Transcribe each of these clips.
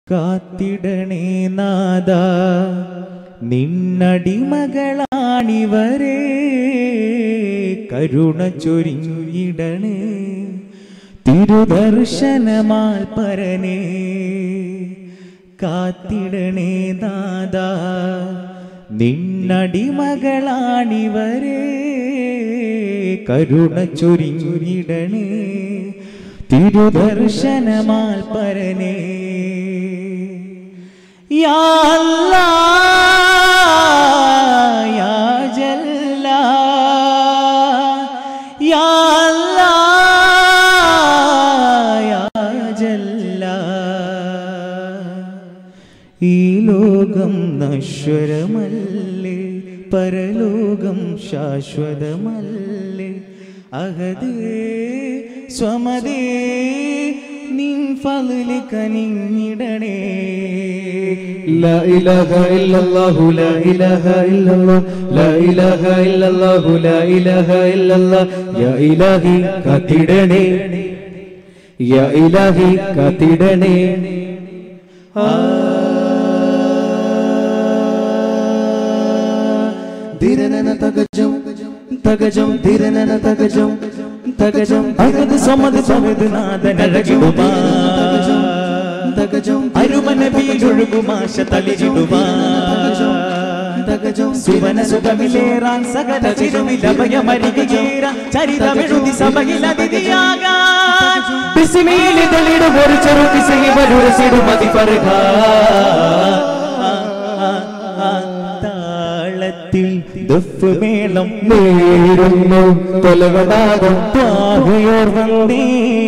കാത്തിടണേ നാദ നിന്നടിമകളാണിവരെ കരുണ ചൊരിഞ്ഞിടണേ തിരുദർശനമാൽ പരനേ കാത്തിടണേ നാദ നിന്നടിമകളാണിവരെ കരുണ ചൊരിഞ്ഞിടണേ തിരുദർശനമാൽ പരനേ യാ അല്ലാ, യാ ജല്ലാ, യാ അല്ലാ, യാ ജല്ലാ. ഈ ലോകം നശ്വരമല്ലേ പരലോകം ശാശ്വതമല്ലേ അഹദേ സ്വമതേ നിൻ ഫലിൽ കനിഞ്ഞിടണേ لا إله إلا الله لا إله إلا الله لا إله إلا الله لا إله إلا الله يا إلهي കാത്തിടണേ يا إلهي കാത്തിടണേ ധിരനന തകജം തകജം ധിരനന തകജം തകജം അഹദ് സമദ് സമദ് നാദനഴകിടുമാ തകജം അരുമനബിയിലൊഴുകുമാശ തളിരിടുമാ തകജം സുവന സുഖമിലേറാൻ സകല ചിരുമിലഭയമരികേറ ചരിതമെഴുതി സഭയിലതിഥിയാകാൻ ബിസ്മിയിൽ തെളിടും ഒരു ചെറു പിസകി വരുരസിടും മതി പറുക താളത്തിൽ ദഫ് മേളം നേരുന്നു തൊലവനാകും ത്വാഹയോർ വന്നേ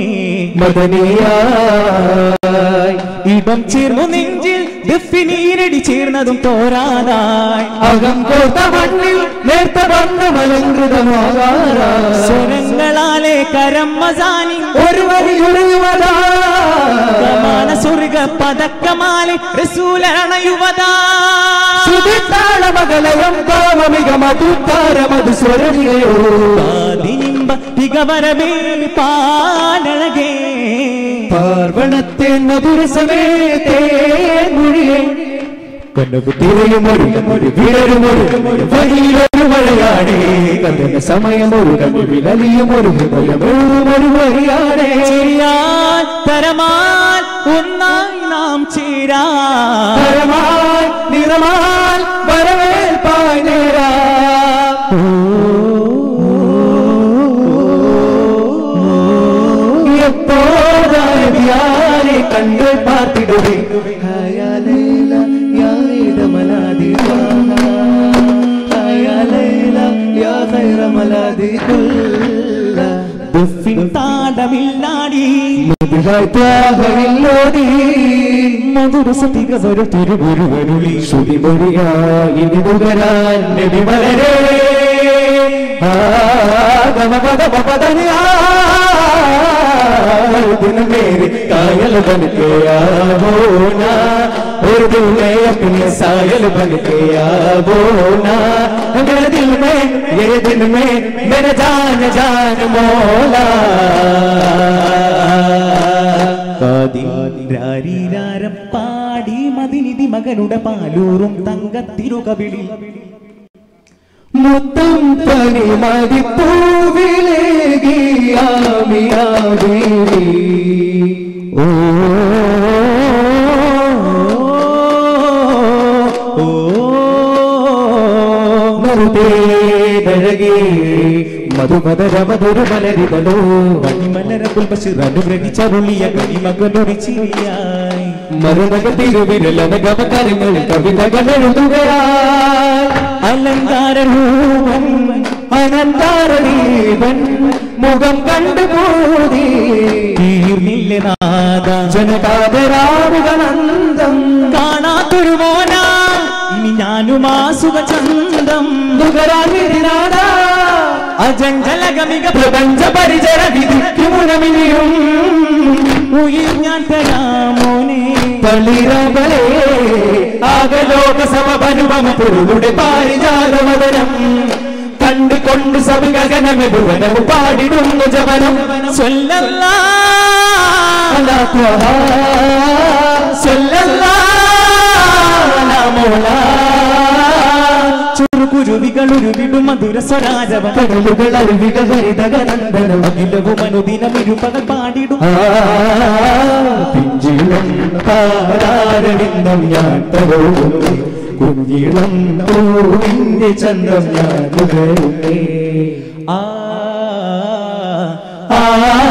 മദനിയായി ഇടം ചേർന്നു നെഞ്ചിൽ ദഫിനീരടി ചേർന്നതും തോരാനായി അകം കോർത്ത മണ്ണിൽ നേർത്ത വന്ന മലങ്കൃതമാകാറായി സ്വരങ്ങളാലെ കരം മസാനി ഒരു വരിയുറയുവതാ കമാന സ്വർഗ പതക്കമാലെ റസൂലണയുവതാ സുതിത്താളമകലയം കാമമിക മധുത്താര മധുസ്വരമികയോ ആദിനിമ്പ തികവരമേ പാലഴകേ പാർവണത്തെ മധുരസമേ തേൻമൊഴിയെ കണ്ണുകുത്തിരയും ഒരു ഒരു വിരലും ഒരു വഴിയിലൊരു മഴയാണേ കഥന സമയമൊരു കണ്ണുവിലലിയും ഒരു ഹൃദയമൊഴുകും ഒരു വഴിയാണേ ചിരിയാൽ തരമാൽ ഒന്നായി നാം ചേരാ പരമാൽ നിറമാൽ വരവേൽപ്പായി നേരാ എപ്പോഴാരെ കണ്ട് പാർത്തിടുവേ ഹയാലേല യായിട മലാദി ഹയാലേല യാ ഖൈറ മലാദി കുല്ല ദുഫിൻ താടമില്ലാടി മധുരായി ത്യാഗമില്ലോടി മധുരസതികവരു തിരുഗുരുവരുളി ശ്രുതിമൊഴിയായി നിതുകരാൻ നബി മലരേ दिन मेरे कायल बन के आवो ना और दिल में अपने सायल बन के आवो ना मेरे दिल में ये दिल में मेरा जान जान मौला രാരീരാരം പാടി മതിനിധി മകനുടെ പാലൂറും തങ്കത്തിരുകവിളി മുത്തം പനി മതിപ്പൂവിലേകിയാമിയാവേ ഓ ഓ മറുതേടഴകേ മധുമധുര മധുര മലരിതലോ മണിമലര പുൽപശിറനുഗ്രഹിച്ചരുളിയ കണിമകനൊരു ചിരിയായി മറുതക തിരുവിരലനകമകരങ്ങൾ കവിതകളെഴുതുകയാൽ അലങ്കാര രൂപൻ അനന്താരദീപൻ മുഖം കണ്ടു പോതി തീർന്നില്ല നാദ ജനകാതരാവുകളന്തം കാണാത്തൊരു മോന ഇനി ഞാനുമാ സുഖചന്തം നുകരാതിരിനാടാ അജഞ്ചലഗമിക പ്രപഞ്ച പരിചര വിധിക്കുമുനമിനിയും ഉയിർ ഞാൻ തരാമോനെ തളിരകളെ ആകലോക സമപനുപമ പൊരുളുടെ പാരിജാതമതനം കണ്ടുകൊണ്ട് സഭ ഗഗനമെ ഭുവനമു പാടിടുന്നു ജവനം സ്വല്ലല്ലാ അല്ലാ ത്വഹാ, സ്വല്ലല്ലാ കിളികളുരുവിടും മധുര സ്വരാജവം കടലുകൾ അരുവിക ഹരിതകനന്ദനം അഖിലവും അനുദിനം ഇരുപകൽ പാടിടും പിഞ്ചിളം താരാരവിന്ദം ഞാൻ തരോടുന്നേ കുഞ്ഞിളം പൂവിന്റെ ചന്തം ഞാൻ നുകരുന്നേ ആ ആ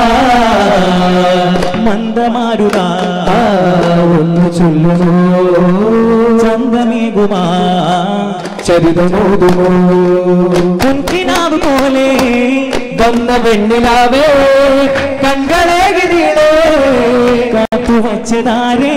മന്ദമാരുതാ ആ ഒന്ന് ചൊല്ലുമോ ചന്തമേകുമാ ചരിതമോതുമോ പൊൻകിനാവ് പോലെ വന്ന വെണ്ണിലാവേ കൺകളെ ഗിരിയിലേ കാത്തുവച്ചതാരേ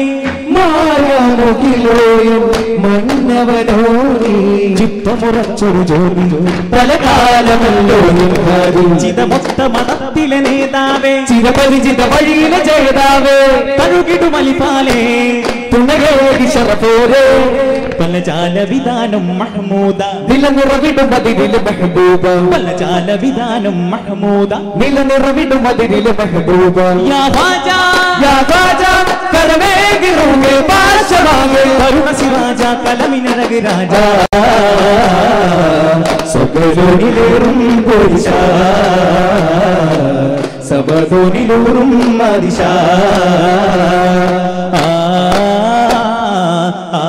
മായാമുകിലോയും മന്നവനോ നീ ചിത്തമുറച്ചൊരു ജോലി പല കാലമല്ലോ നിൻഹാരി ചിതമൊത്ത മതത്തിലെ നേതാവേ ചിരപരിചിത വഴിയിലെ ജേതാവേ കഴുകിടുമലിപാലേ തുണകേകി ശറഫോരേ പലജാല വിധാനം മഹമൂദ നിലനിറവിടും അതിരിലെ മെഹബൂബ പലജാല വിധാനം മഹമൂദ നിലനിറവിടും അതിരിലെ മെഹബൂബ യാ ഹാജാ യാ രാജ കരമേകി റൂഹേ പാശവാങ്ങേ കരുണ സിറാജ കലമിനഴക് രാജ സകലോനിലേറും പോരിശ സബതോനിലൂറും മരിശ ആ, ആ,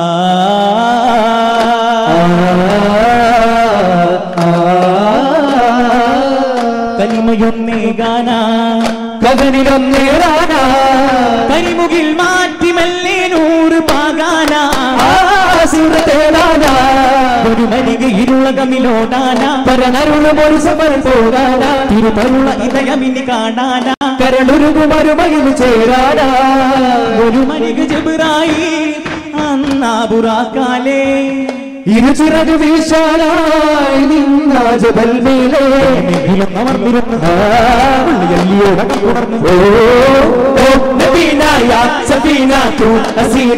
കലിമയൊന്നേ ഗാന കഥനിലൊന്നേറാന കരിമുകിൽ മാറ്റി മെല്ലെ നൂറ് പാകാന ആസുരത്തേടാന ഒരു മരിക ഇരുളകമിലോടാന പരനരുളുമൊരു സമരം പോകാന തിരുപരുള ഇതയമിനി കാണാന കരളുരുകുമരുമയിൽ ചേരാന ഒരു മരിക ജബിറായി അന്നാബുറാക്കാലേ ഇരുചിറക് വീശാനായി നിന്ന ജബൽ മേലെ അമർന്നിരുന്നു പള്ളിയല്ലിയോടകം തുടർന്നു ഓ ഓ നബീന യാ സഫീന തു ഹസീന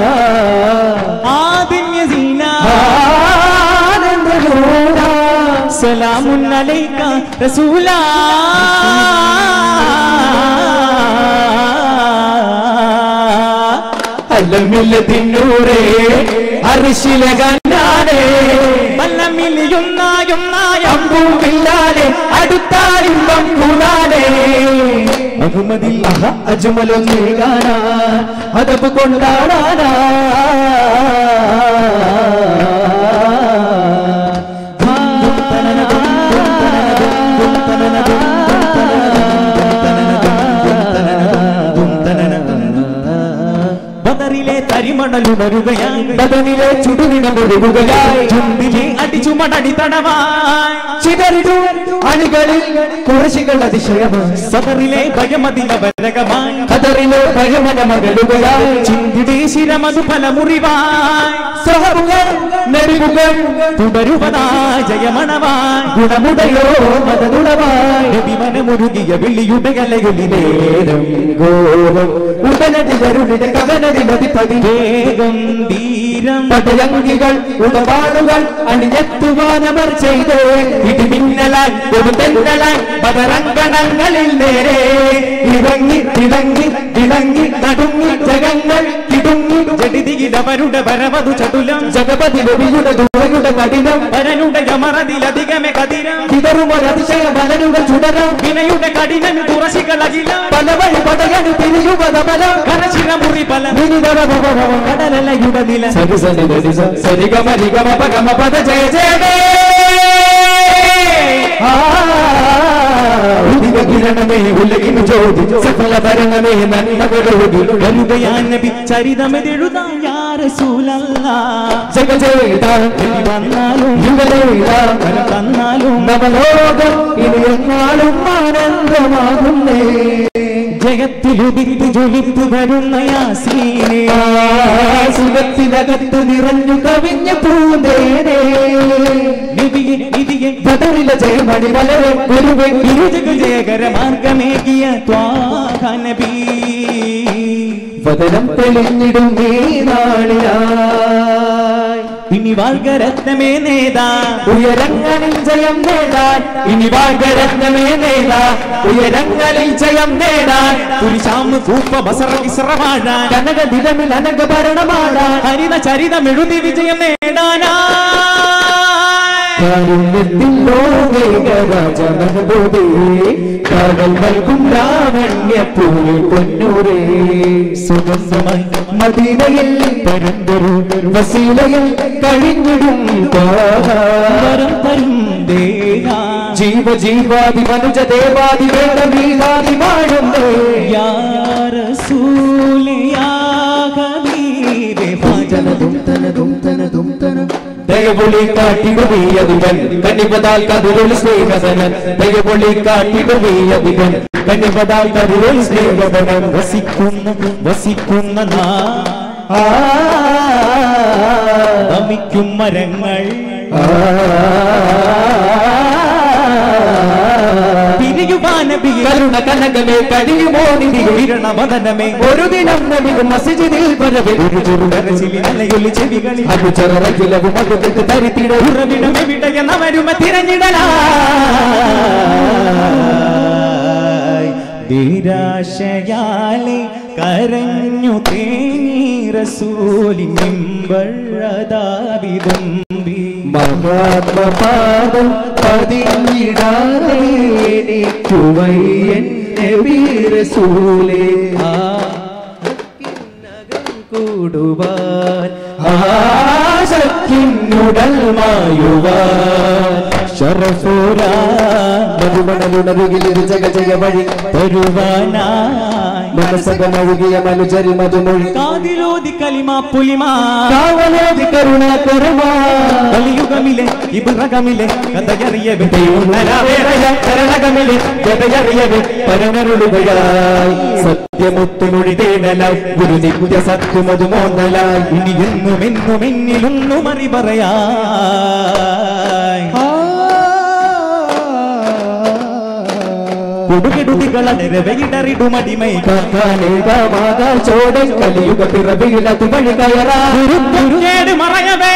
ആദിൻ യസീന ആനന്ദലോല സലാമുൻ അലൈക റസൂലാ അല്ലമില്ലത്തിനൂറേ അരിശില കണ്ടാനേ വല്ലമിലിയൊന്നായൊന്നായ അമ്പൂവില്ലാതെ അടുത്താരും പമ്പുനാനേ മുഹമ്മദിൽ അജ്മലൊന്നേ കാണാ അതപ്പ് കൊണ്ടാടാനാ ബദറിലെ തരിമണലുണരുകയായി ബദനിലെ ചുടുനിടം ഒഴുകുകയായി ചുണ്ടിലെ അടിച്ചുമടടി തടവായി ചിതറിടു അണികളിൽ കുറശികൾ അതിശയമായി സദറിലെ ഭയമതിനവരകമായി കതറിലെ ഭയമന മകളുകയായി ചിന്തിടെ ശിരമതു ഫലമുറിവായി സഹമുകൾ നെടുമുകൾ തുടരുവതായി ജയമണവായി ഗുണമുടയോ മതനുടമായി നബിമനമുരുകിയ വിളിയുടെ കലകളിലേ നേരം ഘോരം ഉടനടി വരുണിന്റെ കവനടി മതിപ്പതി വേഗം ധീരം പടയങ്കികൾ ഉടപാടുകൾ അണിഞ്ഞെത്തുവാനമർ ചെയ്ത് ഇടിമിന്നലായി കൊടുത്തെന്നലായി പതറങ്കണങ്ങളിൽ നേരെ ഇറങ്ങി തിളങ്ങി ഇളങ്ങി നടുങ്ങി ജഗങ്ങൾ കിടുങ്ങി ജഡിതിയിലവരുടെ പരമതു ചടുലം ജഗപതി രവിയുടെ ദുരയുടെ കഠിനം പരനുടെ യമറതിലധികമേ കതിരം ഇതറുമൊരതിശയ മലരുകൾ ചുടരം വിനയുടെ കഠിനം തുറശികളകിലം പല വഴി പടയണു തിരിയുവതമലം കരശില മുറി പല കടലല കടലലയുടെ നില സരി സരി ദരി സ സരി ഗമ രി ഗമ പ ഗമ പദ ജയ ജയ മേ ആ ഉദിക കിരണമേ ഉലകിന് ജ്യോതി സഫല ഭരണമേ നന്മകളോടി വരുകയാൻ നബി ചരിതമെതെഴുതാൻ യാ റസൂലല്ലാ ജഗജേത നബി വന്നാലും യുഗലേത വരം തന്നാലും നവലോകം ഇനി എന്നാളും ആനന്ദമാകുന്നേ ജഗത്തിലുദിത്ത് ജ്വലിത്ത് വരുന്ന യാസീനെ സുഖത്തിനകത്ത് നിറഞ്ഞു കവിഞ്ഞ പൂന്തേനേ നബിയെ നിധിയെ ബദറിലെ ജയമണി വളരെ ഗുരുവേ ഇരുജഗ ജയകര മാർഗമേകിയ ത്വാഹ നബി വദനം തെളിഞ്ഞിടും നീ നാളിലായി ഇനി വാർഗരത്നമേ നേതാ ഉയരങ്ങളിൽ ജയം നേടാൻ ഇനി വാഗരത്നമേ നേടാ ഉയരങ്ങളിൽ ജയം നേടാൻ പുരിശാമ് കൂപ്പ ബസറ വിസറവാഴാൻ കനക ദിനമിൽ അനക ഭരണമാടാൻ ഹരിത ചരിതമെഴുതി വിജയം നേടാനാ കാരുണ്യത്തിൽ ലോകൈക രാജ മെഹബൂബേ കാവൽ നൽകും ലാവണ്യ പൂവിൽ പൊന്നൂരേ സുഗന്ധമായി മദീനയിൽ പരന്തരു വസീലയിൽ കഴിഞ്ഞിടും വരം തരും ദേഹ ജീവ ജീവാദി മനുജ ദേവാദി വേദ വീഹാദി വാഴുന്നേ യാ റസൂലേ യാ ഹബീബേ തനതും തനതും തനതും തനം ദയപൊളി കാട്ടിടുവീയതിവൻ കന്നിപതാൽ കതിരുൾ സ്നേഹതനൻ ദയപൊളി കാട്ടിടുവീയതിവൻ കന്നിപതാൽ കതിരുൾ സ്നേഹതനൻ വസിക്കുന്ന വസിക്കുന്ന നാ ആ വമിക്കും മരങ്ങൾ തിരിയുവാൻ നബിയെ കരുണ കനകമേ കഴിയുമോ നിധിയിൽ വിരണവദനമേ ഒരു ദിനം നബിയും മസ്ജിദിൽ വരവെ ഒരു ചെറുകരച്ചിൽ ചിലിനലയൊലി ചെവികളിൽ അനുചറകിലവും അകത്തേക്ക് തരിത്തിട ഉറവിടമെവിടെയെന്നവരുമ തിരഞ്ഞിടലായി നിരാശയാലെ കരഞ്ഞു തേങ്ങി റസൂലിമ്പഴതാവിതുമ്പി മഹാത്മപാദം പതിഞ്ഞിടാതെ എനിക്കു വയ്യൻ നബീറസൂലേ ആ കൂടുവാൻ ആശക്കിന്നുടൽ മായുവാൻ ഷറഫൂരാ മധുമണലുണരുകിൽ ജഗ ജയ വഴി തരുവാനായി മനസ്സകമഴുകിയ മനുചരി മധുമൊഴി കാതിലോതി കലിമ പുലിമാ കാവലോതി കരുണാകരമാ കലിയുഗമിലെ ഇബ്രകമിലെ കഥയറിയ കരണകമിലെ ജതയറിയവെ പരമരുളുകയായി സത്യമുത്തുമൊഴി തേടലായി ഗുരു നിത്യ സത്യമതുമോന്നലായി ഇനി എന്നും എന്നും എന്നിലൊന്നും അറി പറയായി കൊടുകെടുതികളടരവയിടറിടുമടിമൈ ചോടൻ കലിയുഗ പിറവിയിലതു വഴി കയറാ ഗുരുക്കേട് മറയവേ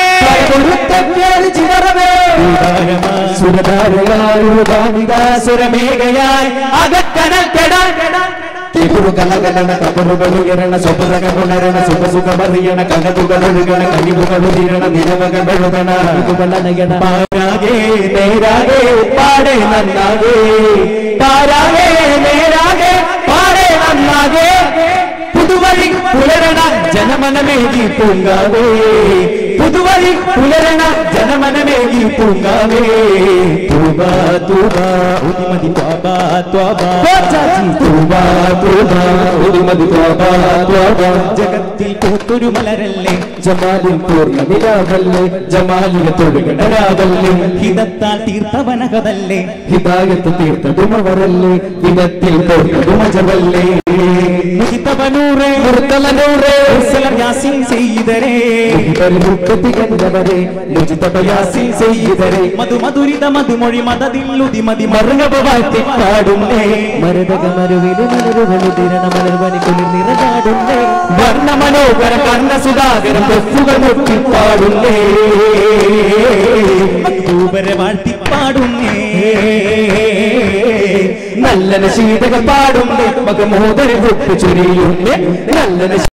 സുരധാരയാസുരമേഘയായി അകക്കടൽക്കെടാൻ കലകലന കബറുകളുയരണ സ്വപ്നകളുണരണ സുഖസുഖമറിയണ കനതുകളൊഴുകണ കനിവുകളുതിരണ നിലവകളെഴുതണ ഇതുകളണയണ പാരാകേ നേരാകേ പാടെ നന്നാകേ പാരാകേ നേരാകേ പാടെ നന്നാകേ പുതുവഴി പുലരണ ജനമനമേകി പൂങ്കാവേ പുതുവഴി പുലരണ ജനമനമേകി പൂങ്കാവേ തൂബ തൂബ ഉദിമതി ത്വാബ ത്വാബ ചാച്ചി തൂബ തൂബ ഒരുമതി ത്വാബ ത്വാബ ജഗത്തിൽ പൂത്തൊരു മലരല്ലേ ജമാലിൽ പൂർണ്ണ നിലാവല്ലേ ജമാലിലെ തൊഴുകടരാവല്ലേ ഹിതത്താൽ തീർത്ഥവനകതല്ലേ ഹിതായത്ത് തീർത്തതുമവരല്ലേ വിധത്തിൽ തോറ്റതുമജവല്ലേ മുജിതബനൂറേ മുർത്തലനൂറേ ഉർസലം യാസീൻ ചെയ്തരേ മുപ്പത്തി കണ്ടവരെ മുജിതബയാസിൽ ചെയ്തരെ മധു മധുരിത മധുമൊഴി മതതില്ലുതി മതി മറുകവാറ്റി പാടുന്നേ മരുതക മരുവില് മലരുകളു തിരണ മലർവനി കുളിർ നിറകാടുന്നേ വർണ്ണ മനോഹര കർണ സുധാകര കൊഫുകൾ മുട്ടി പാടുന്നേ മക്കൂബരെ വാഴ്ത്തിപ്പാടുന്നേ നല്ലന ശീതകൾ പാടുന്നേ മകമോദര കുപ്പു ചൊരിയുന്നേ നല്ലന